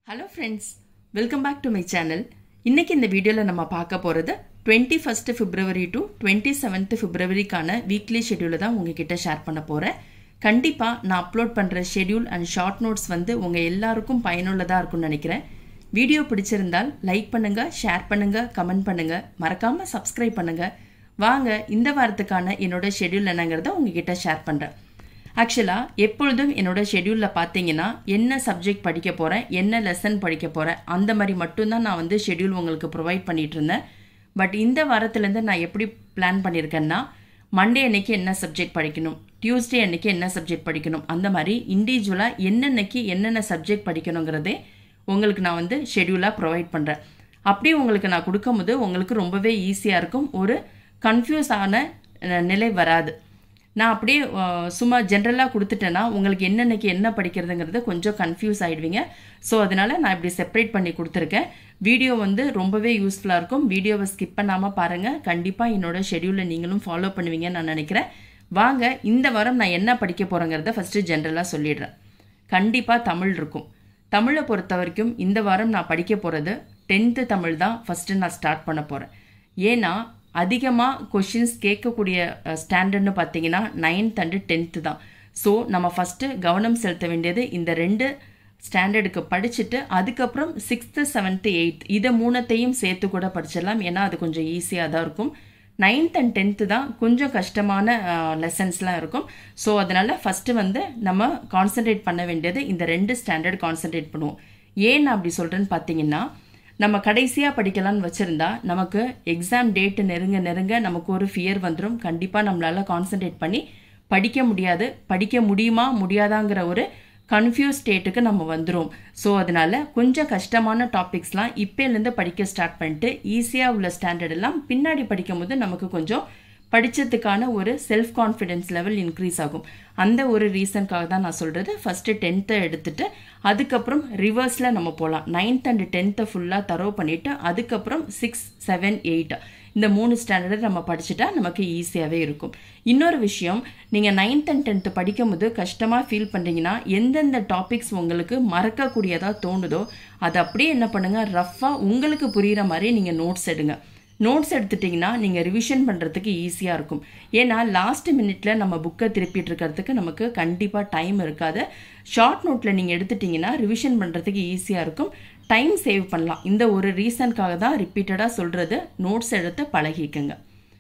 hello friends welcome back to my channel இன்னைக்கு இந்த வீடியோவில் நம்ம பார்க்க போகிறது twenty first February to twenty seventh பிப்ரவரிக்கான வீக்லி ஷெடியூலை தான் உங்ககிட்ட ஷேர் பண்ண போகிறேன் கண்டிப்பாக நான் அப்லோட் பண்ணுற ஷெடியூல் அண்ட் ஷார்ட் நோட்ஸ் வந்து உங்கள் எல்லாருக்கும் பயனுள்ளதாக இருக்கும்னு நினைக்கிறேன் வீடியோ பிடிச்சிருந்தால் லைக் பண்ணுங்கள் ஷேர் பண்ணுங்கள் கமெண்ட் பண்ணுங்கள் மறக்காமல் சப்ஸ்கிரைப் பண்ணுங்கள் வாங்க இந்த வாரத்துக்கான என்னோட ஷெடியூல் என்னங்கிறத உங்ககிட்ட ஷேர் பண்ணுறேன் ஆக்சுவலாக எப்பொழுதும் என்னோட ஷெடியூலில் பார்த்தீங்கன்னா என்ன சப்ஜெக்ட் படிக்க போகிறேன் என்ன லெசன் படிக்க போகிறேன் அந்த மாதிரி மட்டும்தான் நான் வந்து ஷெடியூல் உங்களுக்கு ப்ரொவைட் பண்ணிட்டு இருந்தேன் பட் இந்த வாரத்துலேருந்து நான் எப்படி பிளான் பண்ணியிருக்கேன்னா மண்டே அன்னைக்கு என்ன சப்ஜெக்ட் படிக்கணும் டியூஸ்டே அன்னைக்கு என்ன சப்ஜெக்ட் படிக்கணும் அந்த மாதிரி இண்டிவிஜுவலாக என்னென்னைக்கு என்னென்ன சப்ஜெக்ட் படிக்கணுங்கிறதே உங்களுக்கு நான் வந்து ஷெடியூலாக ப்ரொவைட் பண்ணுறேன் அப்படியே உங்களுக்கு நான் கொடுக்கும்போது உங்களுக்கு ரொம்பவே ஈஸியாக இருக்கும் ஒரு கன்ஃபியூஸ் ஆன அஹ், நிலை வராது நான் அப்படியே அஹ், சும்மா ஜென்ரலாக கொடுத்துட்டேன்னா உங்களுக்கு என்னென்னைக்கு என்ன படிக்கிறதுங்கிறது கொஞ்சம் கன்ஃபியூஸ் ஆகிடுவீங்க ஸோ அதனால நான் இப்படி செப்பரேட் பண்ணி கொடுத்துருக்கேன் வீடியோ வந்து ரொம்பவே யூஸ்ஃபுல்லாக இருக்கும் வீடியோவை ஸ்கிப் பண்ணாமல் பாருங்கள் கண்டிப்பாக என்னோட ஷெடியூலை நீங்களும் ஃபாலோ பண்ணுவீங்கன்னு நான் நினைக்கிறேன் வாங்க இந்த வாரம் நான் என்ன படிக்க போகிறேங்கிறத ஃபஸ்ட்டு ஜென்ரலாக சொல்லிடுறேன் கண்டிப்பாக தமிழ் இருக்கும் தமிழை பொறுத்த வரைக்கும் இந்த வாரம் நான் படிக்க போகிறது டென்த்து தமிழ் தான் ஃபஸ்ட்டு நான் ஸ்டார்ட் பண்ண போகிறேன் ஏன்னா அதிகமாக கொஷின்ஸ் கேட்கக்கூடிய ஸ்டாண்டர்ட்னு பார்த்தீங்கன்னா நைன்த் அண்டு டென்த்து தான் ஸோ நம்ம ஃபஸ்ட்டு கவனம் செலுத்த வேண்டியது இந்த ரெண்டு ஸ்டாண்டர்டுக்கு படிச்சுட்டு அதுக்கப்புறம் சிக்ஸ்த்து செவன்த்து எயித் இதை மூணத்தையும் சேர்த்து கூட படிச்சிடலாம் ஏன்னா அது கொஞ்சம் ஈஸியாக தான் இருக்கும் நைன்த் அண்ட் டென்த்து தான் கொஞ்சம் கஷ்டமான லெசன்ஸ்லாம் இருக்கும் ஸோ அதனால் ஃபஸ்ட்டு வந்து நம்ம கான்சென்ட்ரேட் பண்ண வேண்டியது இந்த ரெண்டு ஸ்டாண்டர்ட் கான்சென்ட்ரேட் பண்ணுவோம் ஏன் நான் அப்படி சொல்கிறேன்னு பார்த்தீங்கன்னா நம்ம கடைசியாக படிக்கலாம்னு வச்சுருந்தா நமக்கு எக்ஸாம் டேட்டு நெருங்க நெருங்க நமக்கு ஒரு ஃபியர் வந்துடும் கண்டிப்பாக நம்மளால் கான்சென்ட்ரேட் பண்ணி படிக்க முடியாது படிக்க முடியுமா முடியாதாங்கிற ஒரு கன்ஃபியூஸ் ஸ்டேட்டுக்கு நம்ம வந்துடும் ஸோ அதனால கொஞ்சம் கஷ்டமான டாபிக்ஸ்லாம் இப்போலேருந்து படிக்க ஸ்டார்ட் பண்ணிட்டு ஈஸியாக உள்ள ஸ்டாண்டர்ட் எல்லாம் பின்னாடி படிக்கும்போது நமக்கு கொஞ்சம் படித்ததுக்கான ஒரு செல்ஃப் கான்ஃபிடென்ஸ் லெவல் இன்க்ரீஸ் ஆகும் அந்த ஒரு ரீசனுக்காக தான் நான் சொல்கிறது ஃபஸ்ட்டு டென்த்தை எடுத்துட்டு அதுக்கப்புறம் ரிவர்ஸில் நம்ம போகலாம் நைன்த் அண்ட் டென்த்தை ஃபுல்லாக தரவு பண்ணிவிட்டு அதுக்கப்புறம் சிக்ஸ் செவன் எயிட் இந்த மூணு ஸ்டாண்டர்டு நம்ம படிச்சுட்டா நமக்கு ஈஸியாகவே இருக்கும் இன்னொரு விஷயம் நீங்கள் நைன்த் அண்ட் டென்த்து படிக்கும்போது கஷ்டமாக ஃபீல் பண்ணுறீங்கன்னா எந்தெந்த டாபிக்ஸ் உங்களுக்கு மறக்கக்கூடியதாக தோணுதோ அதை அப்படியே என்ன பண்ணுங்கள் ரஃப்பாக உங்களுக்கு புரிகிற மாதிரி நீங்கள் நோட்ஸ் எடுங்க நோட்ஸ் எடுத்துட்டிங்கன்னா நீங்கள் ரிவிஷன் பண்ணுறதுக்கு ஈஸியாக இருக்கும் ஏன்னா லாஸ்ட் மினிட்ல நம்ம புக்கை திருப்பிட்டு இருக்கிறதுக்கு நமக்கு கண்டிப்பாக டைம் இருக்காது ஷார்ட் நோட்டில் நீங்கள் எடுத்துட்டிங்கன்னா ரிவிஷன் பண்ணுறதுக்கு ஈஸியாக இருக்கும் டைம் சேவ் பண்ணலாம் இந்த ஒரு ரீசனுக்காக தான் ரிப்பீட்டடாக சொல்கிறது நோட்ஸ் எடுத்து பழகிக்கங்க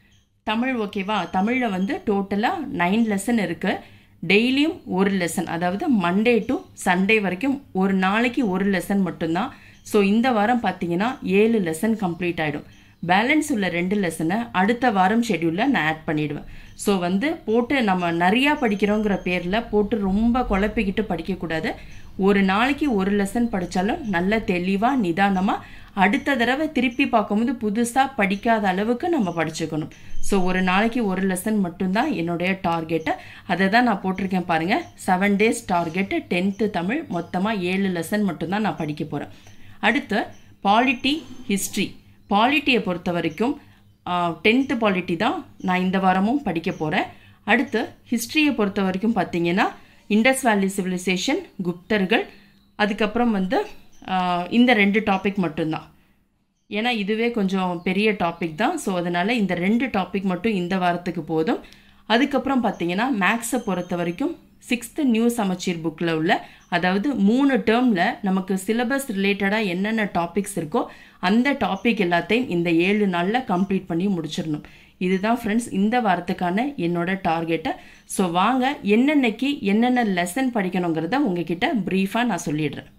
தமிழ் ஓகேவா தமிழில் வந்து டோட்டலாக நைன் லெசன் இருக்குது டெய்லியும் ஒரு லெசன் அதாவது மண்டே டு சண்டே வரைக்கும் ஒரு நாளைக்கு ஒரு லெசன் மட்டும்தான் ஸோ இந்த வாரம் பார்த்தீங்கன்னா ஏழு லெசன் கம்ப்ளீட் ஆகிடும் பேலன்ஸ் உள்ள ரெண்டு லெசனை அடுத்த வாரம் ஷெடியூலில் நான் ஆட் பண்ணிடுவேன் ஸோ வந்து போட்டு நம்ம நிறையா படிக்கிறோங்கிற பேரில் போட்டு ரொம்ப குழப்பிக்கிட்டு படிக்கக்கூடாது ஒரு நாளைக்கு ஒரு லெசன் படித்தாலும் நல்ல தெளிவாக நிதானமாக அடுத்த தடவை திருப்பி பார்க்கும்போது புதுசாக படிக்காத அளவுக்கு நம்ம படிச்சுக்கணும் ஸோ ஒரு நாளைக்கு ஒரு லெசன் மட்டும்தான் என்னுடைய டார்கெட்டு அதை தான் நான் போட்டிருக்கேன் பாருங்கள் seven days target tenth Tamil மொத்தமாக ஏழு லெசன் மட்டும்தான் நான் படிக்க போகிறேன் அடுத்து பாலிட்டி ஹிஸ்ட்ரி பாலிட்டியை பொறுத்த வரைக்கும் டென்த்து பாலிட்டி தான் நான் இந்த வாரமும் படிக்க போகிறேன் அடுத்து ஹிஸ்ட்ரியை பொறுத்த வரைக்கும் பார்த்தீங்கன்னா இண்டஸ் வேலி சிவிலைசேஷன் குப்தர்கள் அதுக்கப்புறம் வந்து ஆஹ், இந்த ரெண்டு டாபிக் மட்டும்தான் ஏன்னா இதுவே கொஞ்சம் பெரிய டாபிக் தான் ஸோ அதனால் இந்த ரெண்டு டாபிக் மட்டும் இந்த வாரத்துக்கு போதும் அதுக்கப்புறம் பார்த்தீங்கன்னா மேக்ஸை பொறுத்த வரைக்கும் சிக்ஸ்த்து நியூ சமச்சீர் புக்கில் உள்ள அதாவது மூணு டேர்மில் நமக்கு சிலபஸ் ரிலேட்டடாக என்னென்ன டாபிக்ஸ் இருக்கோ அந்த டாபிக் எல்லாத்தையும் இந்த ஏழு நாளில் கம்ப்ளீட் பண்ணி முடிச்சிடணும் இதுதான் ஃப்ரெண்ட்ஸ் இந்த வாரத்துக்கான என்னோட டார்கெட்டை ஸோ வாங்க என்னென்னைக்கு என்னென்ன லெசன் படிக்கணுங்கிறத உங்ககிட்ட ப்ரீஃபாக நான் சொல்லிடுறேன்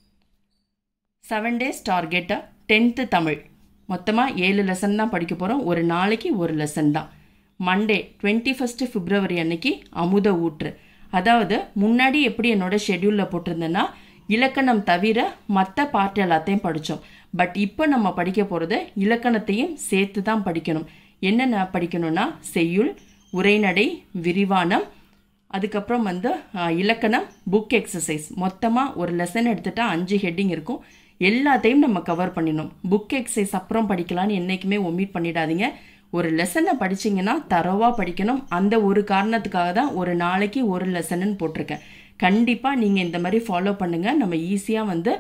செவன் டேஸ் டார்கெட்டை டென்த்து தமிழ் மொத்தமாக ஏழு லெசன் தான் படிக்க போகிறோம் ஒரு நாளைக்கு ஒரு லெசன் தான் மண்டே டுவெண்ட்டி ஃபஸ்ட்டு பிப்ரவரி அன்னைக்கு அமுத ஊற்று அதாவது முன்னாடி எப்படி என்னோட ஷெட்யூலில் போட்டிருந்தேன்னா இலக்கணம் தவிர மற்ற பார்ட் எல்லாத்தையும் படித்தோம் பட் இப்போ நம்ம படிக்க போகிறது இலக்கணத்தையும் சேர்த்து தான் படிக்கணும் என்னென்ன படிக்கணும்னா செய்யுள் உரைநடை விரிவானம் அதுக்கப்புறம் வந்து அஹ், இலக்கணம் புக் எக்ஸசைஸ் மொத்தமாக ஒரு லெசன் எடுத்துட்டா அஞ்சு ஹெட்டிங் இருக்கும் எல்லாத்தையும் நம்ம கவர் பண்ணிடணும் புக் எக்ஸசைஸ் அப்புறம் படிக்கலாம்னு என்றைக்குமே ஒமிட் பண்ணிடாதீங்க ஒரு லெசனை படிச்சீங்கன்னா தரவாக படிக்கணும் அந்த ஒரு காரணத்துக்காக தான் ஒரு நாளைக்கு ஒரு லெசனுன்னு போட்டிருக்கேன் கண்டிப்பாக நீங்கள் இந்த மாதிரி ஃபாலோ பண்ணுங்கள் நம்ம ஈஸியாக வந்து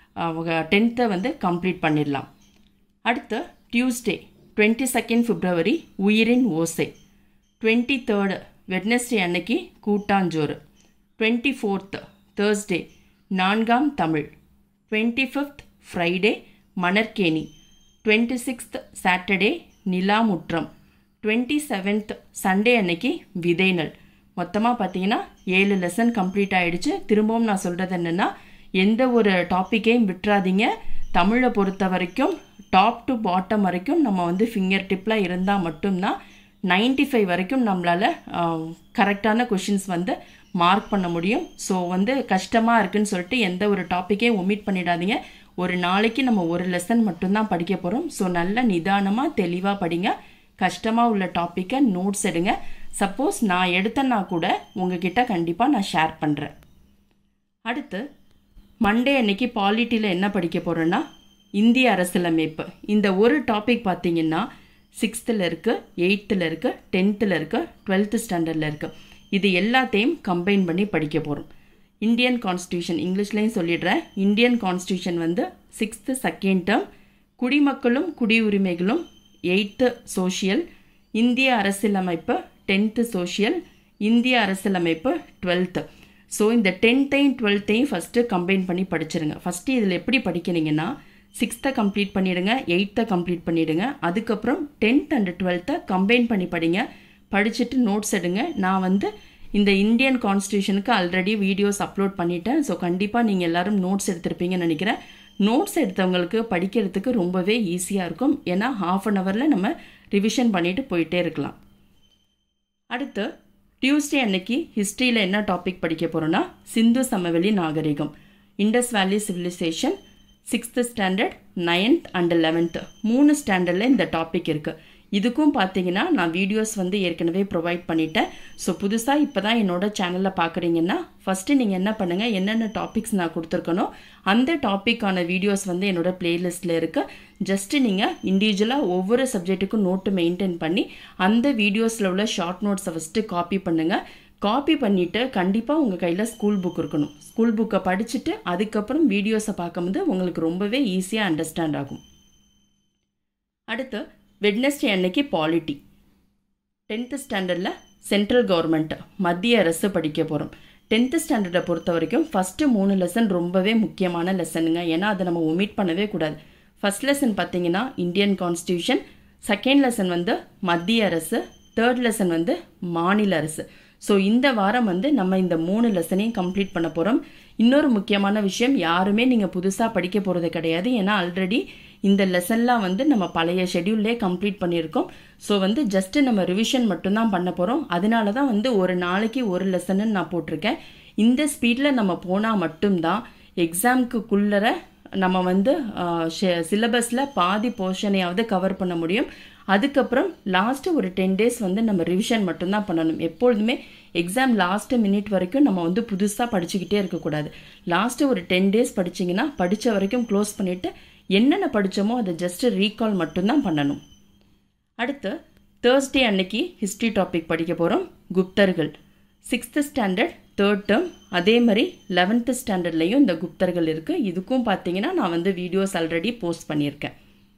அவங்க டென்த்தை வந்து கம்ப்ளீட் பண்ணிடலாம் அடுத்து டியூஸ்டே டுவெண்ட்டி செகண்ட் பிப்ரவரி உயிரின் ஓசை டுவெண்ட்டி தேர்டு வெட்னஸ்டே அன்னைக்கு கூட்டாஞ்சோறு டுவெண்ட்டி ஃபோர்த்து தேர்ஸ்டே நான்காம் Tamil twenty fifth Friday Manarkeni twenty sixth Saturday Nilamutram twenty seventh Sunday அன்னைக்கு விதைநல் மொத்தமாக பார்த்தீங்கன்னா ஏழு லெசன் கம்ப்ளீட் ஆயிடுச்சு திரும்பவும் நான் சொல்கிறது என்னென்னா எந்த ஒரு டாப்பிக்கையும் விட்டுறாதீங்க தமிழை பொறுத்த வரைக்கும் டாப் டு பாட்டம் வரைக்கும் நம்ம வந்து ஃபிங்கர் டிப்பில் இருந்தால் மட்டும்தான் நைன்டி ஃபைவ் வரைக்கும் நம்மளால் கரெக்டான கொஷின்ஸ் வந்து மார்க் பண்ண முடியும் ஸோ வந்து கஷ்டமாக இருக்குன்னு சொல்லிட்டு எந்த ஒரு டாப்பிக்கையும் ஒமிட் பண்ணிடாதீங்க ஒரு நாளைக்கு நம்ம ஒரு லெசன் மட்டும்தான் படிக்க போகிறோம் ஸோ நல்ல நிதானமாக தெளிவாக படிங்க கஷ்டமாக உள்ள டாப்பிக்கை நோட்ஸ் எடுங்க சப்போஸ் நான் எடுத்தேன்னா கூட உங்ககிட்ட கண்டிப்பாக நான் ஷேர் பண்ணுறேன் அடுத்து மண்டே அன்னைக்கு பாலிட்டியில் என்ன படிக்க போகிறோன்னா இந்திய அரசியலமைப்பு இந்த ஒரு டாபிக் பார்த்தீங்கன்னா சிக்ஸ்த்தில் இருக்குது எயித்தில் இருக்குது டென்த்தில் இருக்குது டுவெல்த்து ஸ்டாண்டர்டில் இருக்குது இது எல்லாத்தையும் கம்பைன் பண்ணி படிக்க போகிறோம் இந்தியன் கான்ஸ்டியூஷன் இங்கிலீஷ்லேயும் சொல்லிடுறேன் இந்தியன் கான்ஸ்டியூஷன் வந்து சிக்ஸ்த்து செகண்ட் டேர்ம் குடிமக்களும் குடியுரிமைகளும் எயித்து சோஷியல் இந்திய அரசியலமைப்பு டென்த்து சோஷியல் இந்திய அரசியலமைப்பு டுவெல்த்து ஸோ இந்த டென்த்தையும் டுவெல்த்தையும் ஃபஸ்ட்டு கம்பைன் பண்ணி படிச்சிருங்க ஃபஸ்ட்டு இதில் எப்படி படிக்கிறீங்கன்னா சிக்ஸ்த்தை கம்ப்ளீட் பண்ணிவிடுங்க எயித்தை கம்ப்ளீட் பண்ணிவிடுங்க அதுக்கப்புறம் டென்த் அண்ட் டுவெல்த்தை கம்பைன் பண்ணி படிங்க படிச்சுட்டு நோட்ஸ் எடுங்க நான் வந்து இந்த இந்தியன் கான்ஸ்டியூஷனுக்கு ஆல்ரெடி வீடியோஸ் அப்லோட் பண்ணிட்டேன் ஸோ கண்டிப்பாக நீங்கள் எல்லோரும் நோட்ஸ் எடுத்திருப்பீங்கன்னு நினைக்கிறேன் நோட்ஸ் எடுத்தவங்களுக்கு படிக்கிறதுக்கு ரொம்பவே ஈஸியாக இருக்கும் ஏன்னா ஹாஃப் அன் ஹவரில் நம்ம ரிவிஷன் பண்ணிட்டு போயிட்டே இருக்கலாம் அடுத்து டியூஸ்டே அன்னைக்கு ஹிஸ்ட்ரியில் என்ன டாபிக் படிக்க போகிறோன்னா சிந்து சமவெளி நாகரிகம் Indus valley civilisation sixth standard ninth and eleventh மூணு ஸ்டாண்டர்டில் இந்த டாபிக் இருக்குது இதுக்கும் பார்த்தீங்கன்னா நான் வீடியோஸ் வந்து ஏற்கனவே ப்ரொவைட் பண்ணிட்டேன் ஸோ புதுசாக இப்போ தான் என்னோட சேனலில் பார்க்குறீங்கன்னா ஃபஸ்ட்டு நீங்கள் என்ன பண்ணுங்கள் என்னென்ன டாபிக்ஸ் நான் கொடுத்துருக்கனோ அந்த டாப்பிக்கான வீடியோஸ் வந்து என்னோட பிளேலிஸ்ட்டில் இருக்குது ஜஸ்ட்டு நீங்கள் இண்டிவிஜுவலாக ஒவ்வொரு சப்ஜெக்ட்டுக்கும் நோட்டு மெயின்டைன் பண்ணி அந்த வீடியோஸில் உள்ள ஷார்ட் நோட்ஸை ஃபஸ்ட்டு காப்பி பண்ணுங்கள் காப்பி பண்ணிவிட்டு கண்டிப்பாக உங்கள் கையில் ஸ்கூல் புக் இருக்கணும் ஸ்கூல் புக்கை படிச்சுட்டு அதுக்கப்புறம் வீடியோஸை பார்க்கும்போது உங்களுக்கு ரொம்பவே ஈஸியாக அண்டர்ஸ்டாண்ட் ஆகும் அடுத்து வெட்னஸ்டே அன்னைக்கு பாலிட்டி டென்த்து ஸ்டாண்டர்டில் சென்ட்ரல் கவர்மெண்ட் மத்திய அரசு படிக்க போகிறோம் டென்த்து ஸ்டாண்டர்டை பொறுத்த வரைக்கும் ஃபஸ்ட்டு மூணு லெசன் ரொம்பவே முக்கியமான லெசனுங்க ஏன்னா அதை நம்ம ஒமிட் பண்ணவே கூடாது ஃபஸ்ட் லெசன் பார்த்தீங்கன்னா இந்தியன் கான்ஸ்டியூஷன் செகண்ட் லெசன் வந்து மத்திய அரசு தேர்ட் லெசன் வந்து மாநில அரசு ஸோ இந்த வாரம் வந்து நம்ம இந்த மூணு லெசனையும் கம்ப்ளீட் பண்ண போகிறோம் இன்னொரு முக்கியமான விஷயம் யாருமே நீங்கள் புதுசாக படிக்க போகிறது கிடையாது ஏன்னா ஆல்ரெடி இந்த லெசன்லாம் வந்து நம்ம பழைய ஷெடியூல்லே கம்ப்ளீட் பண்ணியிருக்கோம் ஸோ வந்து ஜஸ்ட்டு நம்ம ரிவிஷன் மட்டும்தான் பண்ண போகிறோம் அதனால தான் வந்து ஒரு நாளைக்கு ஒரு லெசன்னு நான் போட்டிருக்கேன் இந்த ஸ்பீடில் நம்ம போனால் மட்டும்தான் எக்ஸாமுக்குள்ளர நம்ம வந்து சிலபஸில் பாதி போர்ஷனையாவது கவர் பண்ண முடியும் அதுக்கப்புறம் லாஸ்ட்டு ஒரு டென் டேஸ் வந்து நம்ம ரிவிஷன் மட்டும்தான் பண்ணணும் எப்பொழுதுமே எக்ஸாம் லாஸ்ட்டு மினிட் வரைக்கும் நம்ம வந்து புதுசாக படிச்சுக்கிட்டே இருக்கக்கூடாது லாஸ்ட்டு ஒரு டென் டேஸ் படிச்சிங்கன்னா படித்த வரைக்கும் க்ளோஸ் பண்ணிவிட்டு என்னென்ன படித்தோமோ அதை ஜஸ்ட்டு ரீகால் மட்டும்தான் பண்ணணும் அடுத்து தேர்ஸ்டே அன்னைக்கு ஹிஸ்ட்ரி டாபிக் படிக்க போகிறோம் குப்தர்கள் சிக்ஸ்த்து ஸ்டாண்டர்ட் தேர்ட் டேர்ம் அதே மாதிரி லெவன்த்து ஸ்டாண்டர்ட்லேயும் இந்த குப்தர்கள் இருக்குது இதுக்கும் பார்த்தீங்கன்னா நான் வந்து வீடியோஸ் ஆல்ரெடி போஸ்ட் பண்ணியிருக்கேன்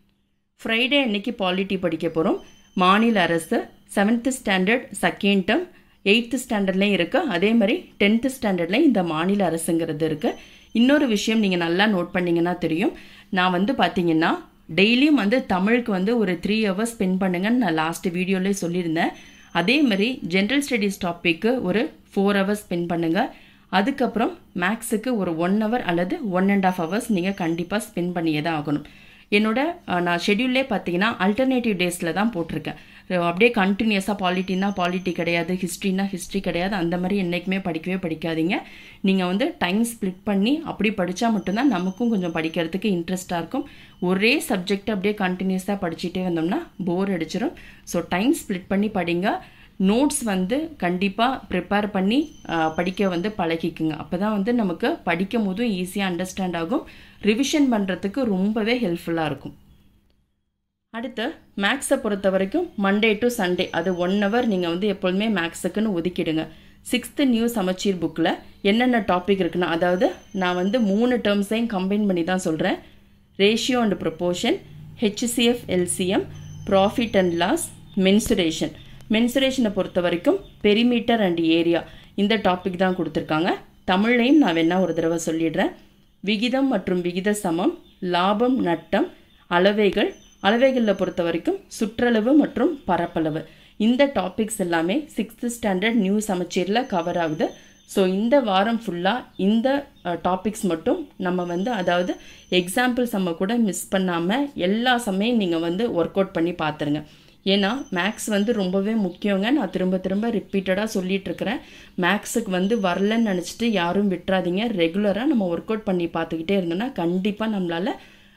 ஃப்ரைடே அன்னைக்கு பாலிட்டி படிக்க போகிறோம் மாநில அரசு seventh standard second term eighth ஸ்டாண்டர்ட்லேயும் இருக்குது அதே மாதிரி டென்த்து ஸ்டாண்டர்ட்லேயும் இந்த மாநில அரசுங்கிறது இருக்குது இன்னொரு விஷயம் நீங்கள் நல்லா நோட் பண்ணிங்கன்னா தெரியும் நான் வந்து பார்த்தீங்கன்னா டெய்லியும் வந்து தமிழுக்கு வந்து ஒரு த்ரீ ஹவர்ஸ் ஸ்பெண்ட் பண்ணுங்கன்னு நான் லாஸ்ட் வீடியோலேயே சொல்லியிருந்தேன் அதே மாதிரி ஜென்ரல் ஸ்டடீஸ் டாப்பிக்கு ஒரு ஃபோர் ஹவர்ஸ் ஸ்பெண்ட் பண்ணுங்கள் அதுக்கப்புறம் மேக்ஸுக்கு ஒரு ஒன் ஹவர் அல்லது ஒன் அண்ட் ஆஃப் ஹவர்ஸ் நீங்கள் கண்டிப்பாக ஸ்பெண்ட் பண்ணியே தான் ஆகணும் என்னோட நான் ஷெடியூல்லே பார்த்தீங்கன்னா அல்டர்னேட்டிவ் டேஸில் தான் போட்டிருக்கேன் அப்படியே கண்டினியூஸாக பாலிட்டினா பாலிட்டி கிடையாது ஹிஸ்ட்ரினா ஹிஸ்ட்ரி கிடையாது அந்த மாதிரி என்றைக்குமே படிக்கவே படிக்காதீங்க நீங்கள் வந்து டைம் ஸ்ப்ளிட் பண்ணி அப்படி படித்தா மட்டும்தான் நமக்கும் கொஞ்சம் படிக்கிறதுக்கு இன்ட்ரெஸ்ட்டாக இருக்கும் ஒரே சப்ஜெக்ட் அப்படியே கண்டினியூஸாக படிச்சுட்டே வந்தோம்னா போர் அடிச்சிடும் ஸோ டைம் ஸ்ப்ளிட் பண்ணி படிங்க நோட்ஸ் வந்து கண்டிப்பாக ப்ரிப்பேர் பண்ணி படிக்க வந்து பழகிக்குங்க அப்போ தான் வந்து நமக்கு படிக்கும் போதும் ஈஸியாக அண்டர்ஸ்டாண்ட் ஆகும் ரிவிஷன் பண்ணுறதுக்கு ரொம்பவே ஹெல்ப்ஃபுல்லாக இருக்கும் அடுத்து மேக்ஸை பொறுத்த வரைக்கும் மண்டே டு சண்டே அது ஒன் ஹவர் நீங்கள் வந்து எப்பொழுதுமே மேக்ஸுக்குன்னு ஒதுக்கிடுங்க சிக்ஸ்த்து நியூ சமச்சீர் புக்கில் என்னென்ன டாபிக் இருக்குன்னா அதாவது நான் வந்து மூணு டேர்ம்ஸையும் கம்பைன் பண்ணி தான் சொல்கிறேன் ratio and proportion HCF LCM profit and loss mensuration மென்சுரேஷனை பொறுத்த வரைக்கும் பெரிமீட்டர் அண்ட் ஏரியா இந்த டாபிக் தான் கொடுத்துருக்காங்க தமிழ்லையும் நான் வேணா ஒரு தடவை சொல்லிடுறேன் விகிதம் மற்றும் விகித சமம் லாபம் நட்டம் அளவைகள் அளவைகளில் பொறுத்த வரைக்கும் சுற்றளவு மற்றும் பரப்பளவு இந்த டாபிக்ஸ் எல்லாமே சிக்ஸ்த்து ஸ்டாண்டர்ட் நியூ சமச்சீரில் கவர் ஆகுது ஸோ இந்த வாரம் ஃபுல்லாக இந்த டாபிக்ஸ் மட்டும் நம்ம வந்து அதாவது எக்ஸாம்பிள் சம்ம கூட மிஸ் பண்ணாமல் எல்லா சமயம் நீங்கள் வந்து ஒர்க் அவுட் பண்ணி பார்த்துருங்க ஏன்னா மேக்ஸ் வந்து ரொம்பவே முக்கியங்க நான் திரும்ப திரும்ப ரிப்பீட்டடாக சொல்லிட்டு இருக்கிறேன் மேக்ஸுக்கு வந்து வரலன்னு நினச்சிட்டு யாரும் விட்டுறாதீங்க ரெகுலராக நம்ம ஒர்க் அவுட் பண்ணி பார்த்துக்கிட்டே இருந்தோம்னா கண்டிப்பாக நம்மளால்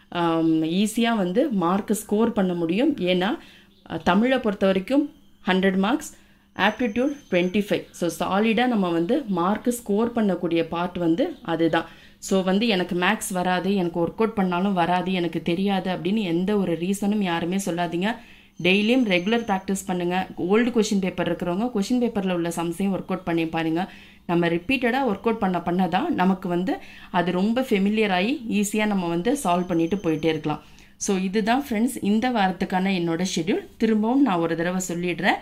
ஈஸியாக வந்து மார்க் ஸ்கோர் பண்ண முடியும் ஏன்னா தமிழை பொறுத்த வரைக்கும் hundred marks aptitude twenty five so சாலிடாக நம்ம வந்து மார்க் ஸ்கோர் பண்ணக்கூடிய பார்ட் வந்து அதுதான் ஸோ வந்து எனக்கு மேக்ஸ் வராது எனக்கு ஒர்க் அவுட் பண்ணாலும் வராது எனக்கு தெரியாது அப்படின்னு எந்த ஒரு ரீசனும் யாருமே சொல்லாதீங்க டெய்லியும் ரெகுலர் ப்ராக்டிஸ் பண்ணுங்கள் ஓல்டு கொஷின் பேப்பர் இருக்கிறவங்க கொஷின் பேப்பரில் உள்ள சம்ஸையும் ஒர்க் அவுட் பண்ணி பாருங்க நம்ம ரிப்பீட்டடாக ஒர்க் அவுட் பண்ண பண்ண தான் நமக்கு வந்து அது ரொம்ப ஃபெமிலியர் ஆகி ஈஸியாக நம்ம வந்து சால்வ் பண்ணிட்டு போயிட்டே இருக்கலாம் ஸோ இதுதான் ஃப்ரெண்ட்ஸ் இந்த வாரத்துக்கான என்னோட ஷெட்யூல் திரும்பவும் நான் ஒரு தடவை சொல்லிடுறேன்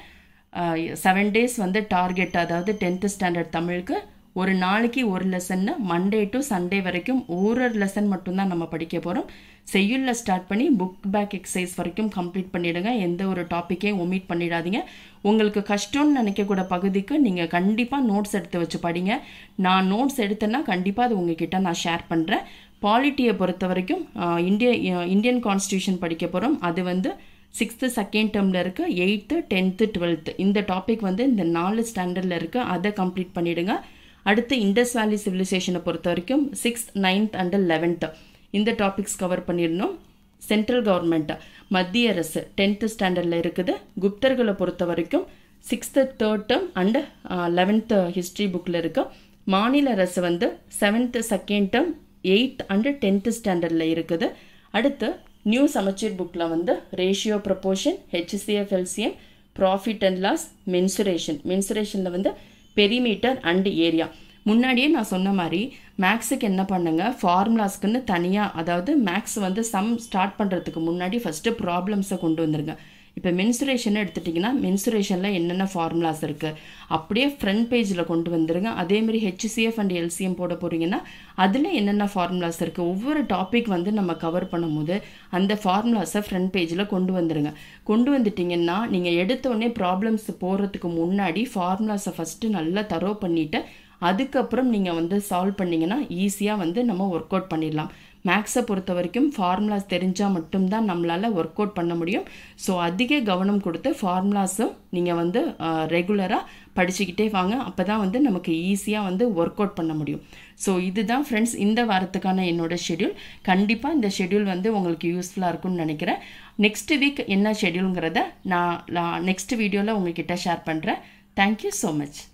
செவன் டேஸ் வந்து டார்கெட் அதாவது டென்த்து ஸ்டாண்டர்ட் தமிழுக்கு ஒரு நாளைக்கு ஒரு லெசன்னு மண்டே டு சண்டே வரைக்கும் ஒரு லெசன் மட்டும்தான் நம்ம படிக்க போகிறோம் செய்யுளில் ஸ்டார்ட் பண்ணி புக் பேக் எக்ஸசைஸ் வரைக்கும் கம்ப்ளீட் பண்ணிவிடுங்க எந்த ஒரு டாப்பிக்கையும் ஒமிட் பண்ணிடாதீங்க உங்களுக்கு கஷ்டம்னு நினைக்கக்கூட பகுதிக்கு நீங்கள் கண்டிப்பாக நோட்ஸ் எடுத்து வச்சு படிங்க நான் நோட்ஸ் எடுத்தேன்னா கண்டிப்பாக அது உங்ககிட்ட நான் ஷேர் பண்ணுறேன் பாலிட்டியை பொறுத்த வரைக்கும் இந்திய இந்தியன் கான்ஸ்டியூஷன் படிக்க போகிறோம் அது வந்து சிக்ஸ்த்து செகண்ட் டேர்மில் இருக்குது எயித்து டென்த்து டுவெல்த்து இந்த டாபிக் வந்து இந்த நாலு ஸ்டாண்டர்டில் இருக்குது அதை கம்ப்ளீட் பண்ணிவிடுங்க அடுத்து இண்டஸ் வேலி சிவிலைசேஷனை பொறுத்த வரைக்கும் சிக்ஸ்த் நைன்த் அண்ட் லெவன்த்து இந்த டாபிக்ஸ் கவர் பண்ணிடணும் சென்ட்ரல் கவர்மெண்ட்டு மத்திய அரசு டென்த்து ஸ்டாண்டர்டில் இருக்குது குப்தர்களை பொறுத்த வரைக்கும் sixth third term and eleventh history புக்கில் இருக்குது மாநில அரசு வந்து seventh second term eighth and tenth ஸ்டாண்டர்டில் இருக்குது அடுத்து நியூ சமச்சீர் புக்கில் வந்து ratio proportion HCF LCM profit and loss mensuration மென்சுரேஷனில் வந்து பெரிமீட்டர் அண்ட் ஏரியா முன்னாடியே நான் சொன்ன மாதிரி மேக்ஸுக்கு என்ன பண்ணுங்க ஃபார்முலாஸ்க்குன்னு தனியாக அதாவது மேக்ஸ் வந்து சம் ஸ்டார்ட் பண்ணுறதுக்கு முன்னாடி ஃபஸ்ட்டு ப்ராப்ளம்ஸை கொண்டு வந்துருங்க இப்போ மென்சுரேஷன் எடுத்துட்டிங்கன்னா மென்சுரேஷனில் என்னென்ன ஃபார்முலாஸ் இருக்குது அப்படியே ஃப்ரண்ட் பேஜில் கொண்டு வந்துருங்க அதேமாரி ஹெச்சிசிஎஃப் அண்ட் எல்சிஎம் போட போகிறீங்கன்னா அதில் என்னென்ன ஃபார்முலாஸ் இருக்குது ஒவ்வொரு டாபிக் வந்து நம்ம கவர் பண்ணும்போது அந்த ஃபார்முலாஸை ஃப்ரண்ட் பேஜில் கொண்டு வந்துருங்க கொண்டு வந்துட்டிங்கன்னா நீங்கள் எடுத்தோடனே ப்ராப்ளம்ஸ் போகிறதுக்கு முன்னாடி ஃபார்முலாஸை ஃபஸ்ட்டு நல்லா தரோ பண்ணிவிட்டு அதுக்கப்புறம் நீங்கள் வந்து சால்வ் பண்ணிங்கன்னா ஈஸியாக வந்து நம்ம ஒர்க் அவுட் பண்ணிடலாம் மேக்ஸை பொறுத்த வரைக்கும் ஃபார்முலாஸ் தெரிஞ்சால் மட்டும்தான் நம்மளால் ஒர்க் அவுட் பண்ண முடியும் ஸோ அதிக கவனம் கொடுத்து ஃபார்முலாஸும் நீங்கள் வந்து ரெகுலராக படிச்சுக்கிட்டே வாங்க அப்போ தான் வந்து நமக்கு ஈஸியாக வந்து ஒர்க் அவுட் பண்ண முடியும் ஸோ இதுதான் ஃப்ரெண்ட்ஸ் இந்த வாரத்துக்கான என்னோட ஷெட்யூல் கண்டிப்பாக இந்த ஷெட்யூல் வந்து உங்களுக்கு யூஸ்ஃபுல்லாக இருக்கும்னு நினைக்கிறேன் நெக்ஸ்ட் வீக் என்ன ஷெட்யூலுங்கிறத நான் நெக்ஸ்ட் வீடியோவில் உங்ககிட்ட ஷேர் பண்ணுறேன் தேங்க்யூ ஸோ மச்